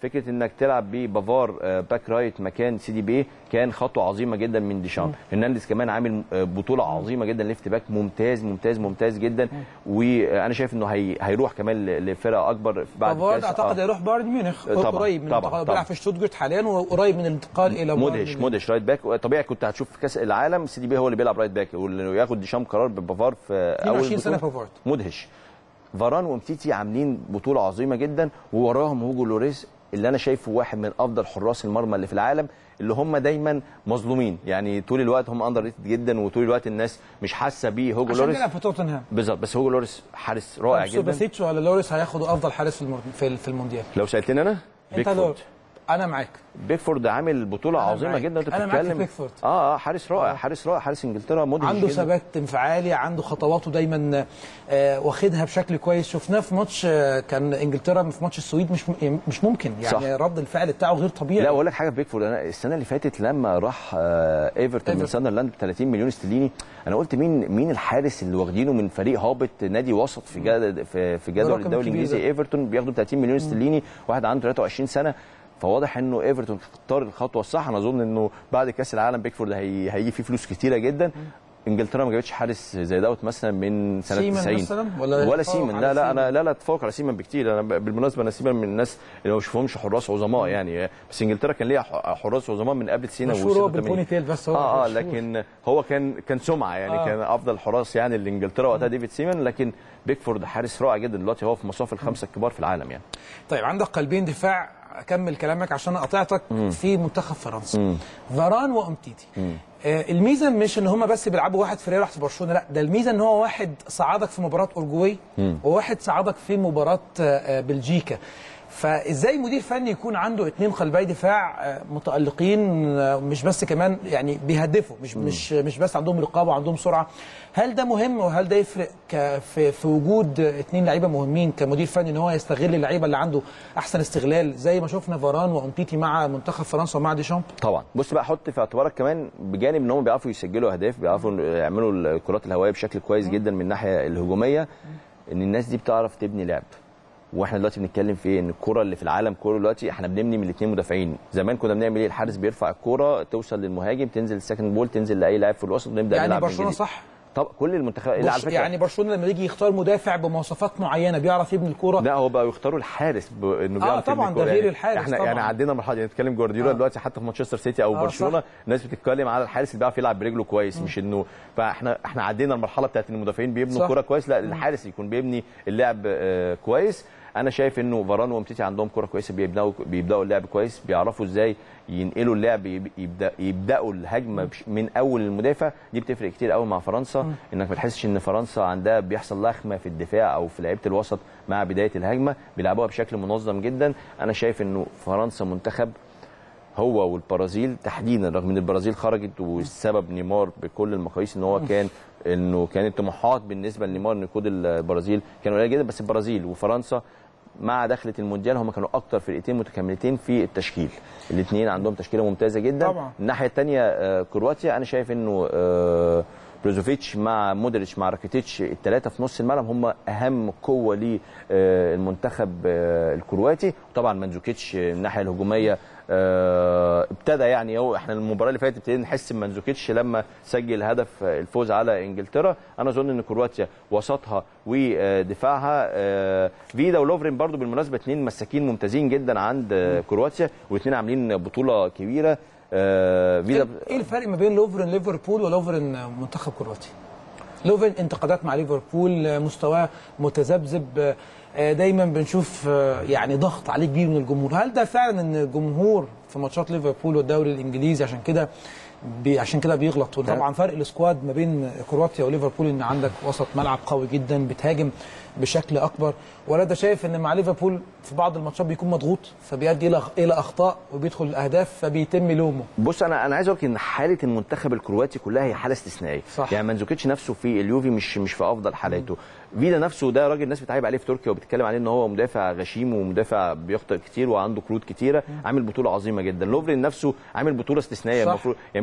فكره انك تلعب ببافار آه، باك رايت مكان سي دي بي كان خطوه عظيمه جدا من ديشام هرنانديز كمان عامل آه، بطوله عظيمه جدا ليفت باك ممتاز ممتاز ممتاز جدا وانا شايف انه هي هيروح كمان ل- لفرقه اكبر بعد بافارد الكاس. اعتقد آه. هيروح بايرن ميونخ طبعاً، قريب من طبعاً، الانتقال طبعاً. بيلعب في شتوتجارت حاليا وقريب من الانتقال الى بايرن مدهش ميونخ. مدهش رايت باك طبيعي كنت هتشوف في كاس العالم سي دي بي هو اللي بيلعب رايت باك وياخد ديشام قرار ببافار في اول 22 سنه بطولة. بافارد مدهش فاران ومتيتي عاملين بطوله عظيمه جدا ووراهم هوجو لوريس اللي انا شايفه واحد من افضل حراس المرمى اللي في العالم اللي هم دايما مظلومين يعني طول الوقت هم اندر ريتد جدا وطول الوقت الناس مش حاسه بيه هوجو عشان لوريس بيلعب في توتنهام بالظبط بس هوجو لوريس حارس رائع جدا سوباسيتش ولا لوريس هياخدوا افضل حارس في الم- في في المونديال لو سالتني انا انت بيكفورد لو انا معاك بيكفورد عامل بطوله أنا عظيمه معاك. جدا انت أنا معاك في بتتكلم بيكفورد. اه اه حارس رائع حارس رائع حارس انجلترا مدهش عنده جدا. ثبات انفعالي عنده خطواته دايما آه، واخدها بشكل كويس شفناه في ماتش آه، كان انجلترا في ماتش السويد مش م- مش ممكن يعني صح. رد الفعل بتاعه غير طبيعي لا اقول لك حاجه في بيكفورد انا السنه اللي فاتت لما راح آه، ايفرتون من إيفرتون. ساندرلاند ب 30 مليون استرليني انا قلت مين مين الحارس اللي واخدينه من فريق هابط نادي وسط في جد في, في جدول برقم الدوري كبير الانجليزي ده. ايفرتون بياخدوا 30 مليون استرليني واحد عنده 23 سنه فواضح انه ايفرتون اختار الخطوه الصح انا اظن انه بعد كاس العالم بيكفورد هي هيجي فيه فلوس كتيره جدا انجلترا ما جابتش حارس زي دوت مثلا من سنه سيمن 90 مثلاً؟ ولا ولا يتفوق سيمن على لا لا سيمن؟ انا لا لا تفوق على سيمن بكتير انا ب- بالمناسبه انا سيمن من الناس اللي ما بشوفهمش حراس عظماء يعني بس انجلترا كان ليها ح- حراس عظماء من قبل سينا مشهور هو و86. بالبوني تيل بس هو اه اه مشهور. لكن هو كان كان سمعه يعني آه. آه. كان افضل حراس يعني لانجلترا وقتها ديفيد سيمن لكن بيكفورد حارس رائع جدا دلوقتي هو في مصاف الخمسه الكبار في العالم يعني طيب عندك قلبين دفاع اكمل كلامك عشان قطعتك في منتخب فرنسا فاران وامتيتي آه الميزه مش ان هم بس بيلعبوا واحد في ريال واحد في برشلونه لا ده الميزه ان هو واحد صعدك في مباراه اورجواي وواحد صعدك في مباراه آه، آه، بلجيكا فازاي مدير فني يكون عنده اثنين قلبي دفاع آه، متالقين آه، مش بس كمان يعني بيهدفوا مش مش مش بس عندهم رقابه وعندهم سرعه هل ده مهم وهل ده يفرق ك- في, في وجود اثنين لعيبه مهمين كمدير فني ان هو يستغل اللعيبه اللي عنده احسن استغلال زي ما شفنا فاران وامتيتي مع منتخب فرنسا ومع ديشامب طبعا بص بقى حط في اعتبارك كمان بجانب ان هم بيعرفوا يسجلوا اهداف بيعرفوا يعملوا الكرات الهوائيه بشكل كويس جدا من الناحيه الهجوميه ان الناس دي بتعرف تبني لعب واحنا دلوقتي بنتكلم في ايه ان الكره اللي في العالم كله دلوقتي احنا بنبني من الاثنين مدافعين زمان كنا بنعمل ايه الحارس بيرفع الكوره توصل للمهاجم تنزل السكند بول تنزل لاي لاعب في الوسط ونبدا يعني نلعب من برشلونه جديد. صح طب كل المنتخبات اللي على برش فكره يعني برشلونه لما يجي يختار مدافع بمواصفات معينه بيعرف يبني الكوره لا هو بقى يختاروا الحارس ب... انه بيعرف طبعاً، يبني ده الكورة. غير يعني الحارس احنا طبعاً. يعني عدينا مرحله يعني نتكلم جوارديولا آه. دلوقتي حتى في مانشستر سيتي او آه، برشلونه صح. الناس بتتكلم على الحارس اللي بيعرف يلعب برجله كويس مش انه فاحنا احنا عدينا المرحله بتاعت ان المدافعين بيبنوا صح. كوره كويس لا الحارس يكون بيبني اللعب آه، كويس انا شايف انه فاران وامتيتي عندهم كوره كويسه بيبداوا بيبداوا اللعب كويس بيعرفوا ازاي ينقلوا اللعب يب- يبدا يبداوا الهجمه بش- من اول المدافع دي بتفرق كتير قوي مع فرنسا انك ما تحسش ان فرنسا عندها بيحصل لخمه في الدفاع او في لعيبه الوسط مع بدايه الهجمه بيلعبوها بشكل منظم جدا انا شايف انه فرنسا منتخب هو والبرازيل تحديدا رغم ان البرازيل خرجت والسبب نيمار بكل المقاييس ان هو كان انه كانت طموحات بالنسبه لنيمار ان يقود البرازيل كانوا قليله جدا بس البرازيل وفرنسا مع دخله المونديال هم كانوا اكتر فرقتين متكاملتين في التشكيل الاثنين عندهم تشكيله ممتازه جدا طبعا. الناحيه الثانيه كرواتيا انا شايف انه آه، بروزوفيتش مع مودريتش مع راكيتيتش الثلاثه في نص الملعب هم اهم قوه للمنتخب الكرواتي وطبعا منزوكيتش الناحيه الهجوميه آه، ابتدى يعني هو احنا المباراه اللي فاتت ابتدينا نحس بمنزوكيتش لما سجل هدف الفوز على انجلترا انا اظن ان كرواتيا وسطها ودفاعها آه، فيدا ولوفرين برضو بالمناسبه اثنين مساكين ممتازين جدا عند آه، كرواتيا واثنين عاملين بطوله كبيره آه، فيدا ايه الفرق ما بين لوفرن ليفربول ولوفرن منتخب كرواتيا؟ لوفرن انتقادات مع ليفربول مستواه متذبذب آه، دايما بنشوف آه، يعني ضغط عليه كبير من الجمهور هل ده فعلا ان الجمهور في ماتشات ليفربول والدوري الانجليزي عشان كده بي عشان كده بيغلط وطبعا فرق السكواد ما بين كرواتيا وليفربول ان عندك وسط ملعب قوي جدا بتهاجم بشكل اكبر ولا ده شايف ان مع ليفربول في بعض الماتشات بيكون مضغوط فبيؤدي الى الى اخطاء وبيدخل الاهداف فبيتم لومه بص انا انا عايز اقول لك ان حاله المنتخب الكرواتي كلها هي حاله استثنائيه صح. يعني منزوكيتش نفسه في اليوفي مش مش في افضل حالاته فيدا نفسه ده راجل الناس بتعيب عليه في تركيا وبتتكلم عليه ان هو مدافع غشيم ومدافع بيخطئ كتير وعنده كروت كتيره عامل بطوله عظيمه جدا لوفرين نفسه عامل بطوله استثنائيه صح. المفروض يعني من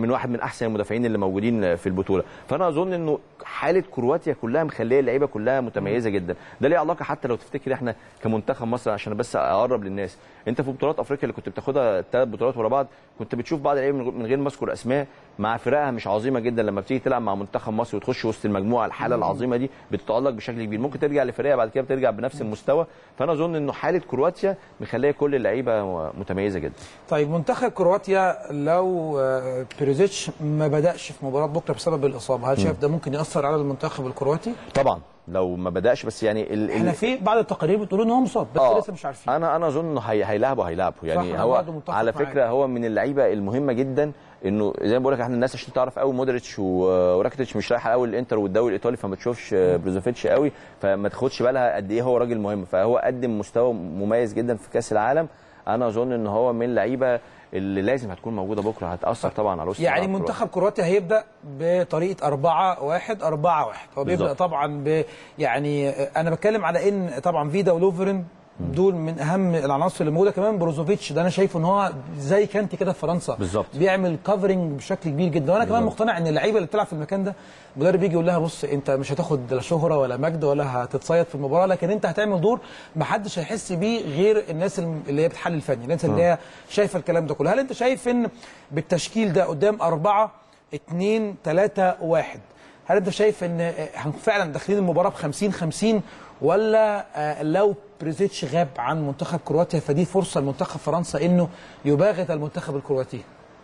من واحد من احسن المدافعين اللي موجودين في البطوله فانا اظن انه حاله كرواتيا كلها مخليه اللعيبه كلها متميزه جدا ده ليه علاقه حتى لو تفتكر احنا كمنتخب مصر عشان بس اقرب للناس انت في بطولات افريقيا اللي كنت بتاخدها ثلاث بطولات ورا بعض كنت بتشوف بعض اللعيبه من غير ما اذكر اسماء مع فرقها مش عظيمه جدا لما بتيجي تلعب مع منتخب مصر وتخش وسط المجموعه الحاله العظيمه دي بتتالق بشكل كبير ممكن ترجع لفرقها بعد كده بترجع بنفس المستوى فانا اظن انه حاله كرواتيا مخليه كل اللعيبه متميزه جدا طيب منتخب كرواتيا لو آه، بيريزيتش ما بداش في مباراه بكره بسبب الاصابه هل شايف ده ممكن ياثر على المنتخب الكرواتي طبعا لو ما بداش بس يعني ال احنا ال في بعض التقارير بتقول ان هو مصاب بس آه. لسه مش عارفين انا انا اظن انه هي هيلعبه هيلعبه يعني أنا هو برضه متفق على معاك. فكره هو من اللعيبه المهمه جدا انه زي ما بقول لك احنا الناس عشان تعرف قوي مودريتش و- وراكيتيتش مش رايحه قوي الانتر والدوري الايطالي فما تشوفش بروزوفيتش قوي فما تاخدش بالها قد ايه هو راجل مهم فهو قدم مستوى مميز جدا في كاس العالم انا اظن ان هو من اللعيبه اللي لازم هتكون موجوده بكره هتاثر طبعا على وسط يعني الملعب منتخب كرواتيا هيبدا بطريقه 4 1 4 1 هو بيبدا بالظبط. طبعا ب يعني انا بتكلم على ان طبعا فيدا ولوفرين دول من اهم العناصر اللي موجوده كمان بروزوفيتش ده انا شايفه ان هو زي كانتي كده في فرنسا بالظبط. بيعمل كفرنج بشكل كبير جدا وانا كمان بالظبط. مقتنع ان اللعيبه اللي بتلعب في المكان ده المدرب يجي يقول لها بص انت مش هتاخد لا شهره ولا مجد ولا هتتصيد في المباراه لكن انت هتعمل دور ما حدش هيحس بيه غير الناس الم- اللي هي بتحلل فني الناس اللي هي شايفه الكلام ده كله هل انت شايف ان بالتشكيل ده قدام أربعة اتنين تلاتة واحد هل انت شايف ان اه، هن- فعلا داخلين المباراه ب 50 50 ولا اه، لو بريزيتش غاب عن منتخب كرواتيا فدي فرصه لمنتخب فرنسا انه يباغت المنتخب الكرواتي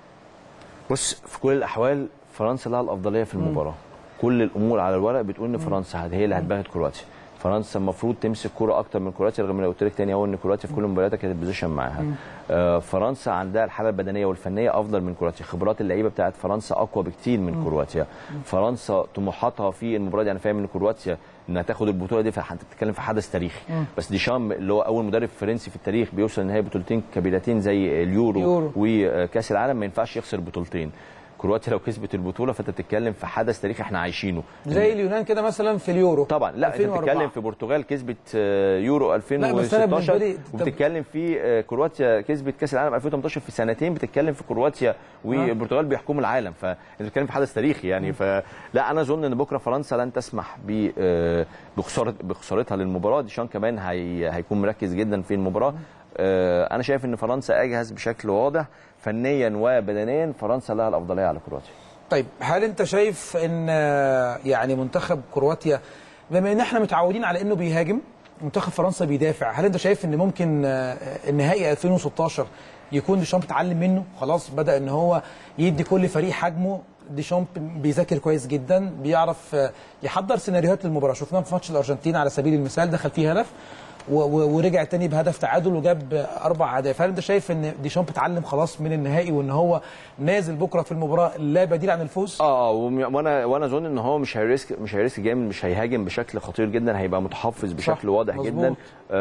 بص في كل الاحوال فرنسا لها الافضليه في المباراه كل الامور على الورق بتقول ان فرنسا هي اللي هتباغت كرواتيا فرنسا المفروض تمسك كرة اكتر من كرواتيا رغم ان قلت لك تاني اهو ان كرواتيا في كل مبارياتها كانت بوزيشن معاها آه فرنسا عندها الحاله البدنيه والفنيه افضل من كرواتيا خبرات اللعيبه بتاعت فرنسا اقوى بكتير من كرواتيا فرنسا طموحاتها في المباراه دي انا فاهم ان كرواتيا انها تاخد البطوله دي فانت بتتكلم في حدث تاريخي بس ديشام اللي هو اول مدرب فرنسي في التاريخ بيوصل لنهائي بطولتين كبيرتين زي اليورو يورو. وكاس العالم ما ينفعش يخسر بطولتين كرواتيا لو كسبت البطوله فانت بتتكلم في حدث تاريخي احنا عايشينه زي اليونان كده مثلا في اليورو طبعا لا انت 2004. بتتكلم في البرتغال كسبت آه، يورو بس أنا بالنسبة 2016 لي- وبتتكلم في آه، كرواتيا كسبت كاس العالم 2018 في سنتين بتتكلم في كرواتيا والبرتغال بيحكموا العالم فانت بتتكلم في حدث تاريخي يعني فلا انا اظن ان بكره فرنسا لن تسمح ب آه، بخساره بخسارتها للمباراه ديشان كمان هي هيكون مركز جدا في المباراه آه، انا شايف ان فرنسا اجهز بشكل واضح فنيا وبدنيا فرنسا لها الافضليه على كرواتيا طيب هل انت شايف ان آه، يعني منتخب كرواتيا بما ان احنا متعودين على انه بيهاجم منتخب فرنسا بيدافع هل انت شايف ان ممكن آه، النهائي 2016 يكون ديشامب اتعلم منه خلاص بدا ان هو يدي كل فريق حجمه ديشامب بيذاكر كويس جدا بيعرف آه، يحضر سيناريوهات للمباراه شفناه في ماتش الارجنتين على سبيل المثال دخل فيه هدف و- و- ورجع تاني بهدف تعادل وجاب اربع اهداف هل انت شايف ان ديشامب اتعلم خلاص من النهائي وان هو نازل بكره في المباراه لا بديل عن الفوز اه وم- وانا وانا اظن ان هو مش هيريسك مش هيريسك جامد مش هيهاجم بشكل خطير جدا هيبقى متحفظ بشكل واضح مظبوط. جدا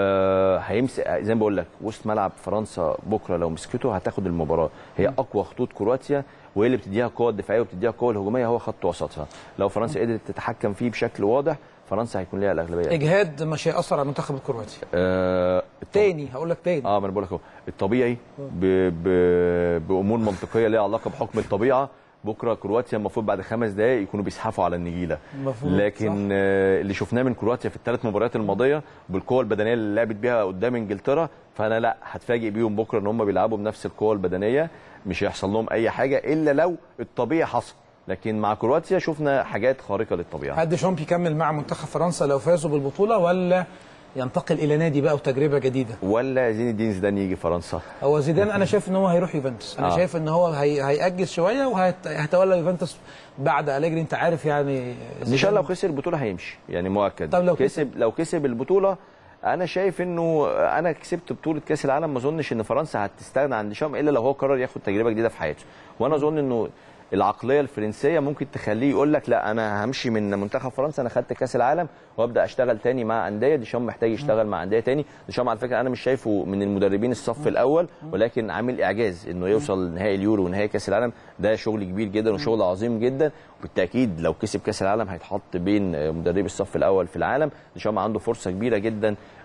آه هيمسك زي ما بقول لك وسط ملعب فرنسا بكره لو مسكته هتاخد المباراه هي اقوى خطوط كرواتيا وهي اللي بتديها القوه الدفاعيه وبتديها القوه الهجوميه هو خط وسطها لو فرنسا قدرت تتحكم فيه بشكل واضح فرنسا هيكون ليها الاغلبيه اجهاد مش هياثر على المنتخب الكرواتي آه تاني هقول لك تاني اه ما انا بقول لك اهو الطبيعي ب... ب... بامور منطقيه ليها علاقه بحكم الطبيعه بكره كرواتيا المفروض بعد خمس دقائق يكونوا بيزحفوا على النجيله المفروض، لكن آه اللي شفناه من كرواتيا في الثلاث مباريات الماضيه بالقوه البدنيه اللي لعبت بيها قدام انجلترا فانا لا هتفاجئ بيهم بكره ان هم بيلعبوا بنفس القوه البدنيه مش هيحصل لهم اي حاجه الا لو الطبيعي حصل لكن مع كرواتيا شفنا حاجات خارقه للطبيعه هل ديشامب يكمل مع منتخب فرنسا لو فازوا بالبطوله ولا ينتقل الى نادي بقى وتجربه جديده ولا زين الدين زيدان يجي فرنسا هو زيدان انا شايف ان هو هيروح يوفنتوس انا آه. شايف ان هو هي... هيأجز شويه وهيتولى يوفنتوس بعد أليجري انت عارف يعني ان شاء الله لو خسر البطوله هيمشي يعني مؤكد طب لو كسب لو كسب البطوله انا شايف انه انا كسبت بطوله كاس العالم ما اظنش ان فرنسا هتستغنى عن ديشام الا لو هو قرر ياخد تجربه جديده في حياته وانا اظن انه العقليه الفرنسيه ممكن تخليه يقول لك لا انا همشي من منتخب فرنسا انا خدت كاس العالم وابدا اشتغل تاني مع انديه ديشام محتاج يشتغل مع انديه تاني ديشام على فكره انا مش شايفه من المدربين الصف الاول ولكن عامل اعجاز انه يوصل نهائي اليورو ونهائي كاس العالم ده شغل كبير جدا وشغل عظيم جدا وبالتاكيد لو كسب كاس العالم هيتحط بين مدربي الصف الاول في العالم ديشام عنده فرصه كبيره جدا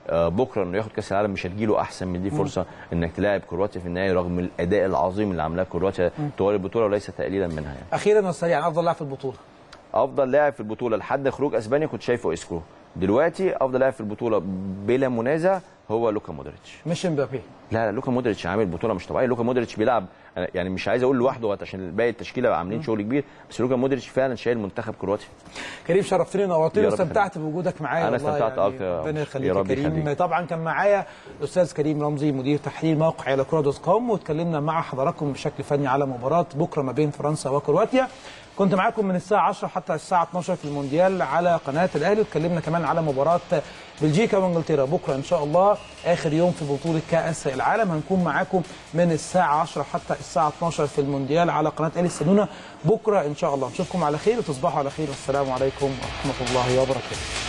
آه، بكره انه ياخد كاس العالم مش هتجيله احسن من دي فرصه انك تلاعب كرواتيا في النهائي رغم الاداء العظيم اللي عملاه كرواتيا طوال البطوله وليس تقليلا منها يعني. اخيرا وسريعا افضل لاعب في البطوله افضل لاعب في البطوله لحد خروج اسبانيا كنت شايفه اسكو دلوقتي افضل لاعب في البطوله بلا منازع هو لوكا مودريتش مش امبابي لا لا لوكا مودريتش عامل بطوله مش طبيعيه لوكا مودريتش بيلعب أنا يعني مش عايز اقول لوحده عشان باقي التشكيله عاملين شغل كبير بس لوكا مودريتش فعلا شايل منتخب كرواتيا كريم شرفتني ونورتني يا رب واستمتعت بوجودك معايا أنا والله استمتعت يعني أكتر يا ربنا يا يخليك رب يا كريم يخليك. طبعا كان معايا الاستاذ كريم رمزي مدير تحليل موقع على كوره دوت كوم واتكلمنا مع حضراتكم بشكل فني على مباراه بكره ما بين فرنسا وكرواتيا كنت معاكم من الساعه 10 حتى الساعه 12 في المونديال على قناه الاهلي واتكلمنا كمان على مباراه بلجيكا وانجلترا بكره ان شاء الله اخر يوم في بطوله كاس العالم هنكون معاكم من الساعه 10 حتى الساعه 12 في المونديال على قناه اهلي استنونا بكره ان شاء الله نشوفكم على خير وتصبحوا على خير والسلام عليكم ورحمه الله وبركاته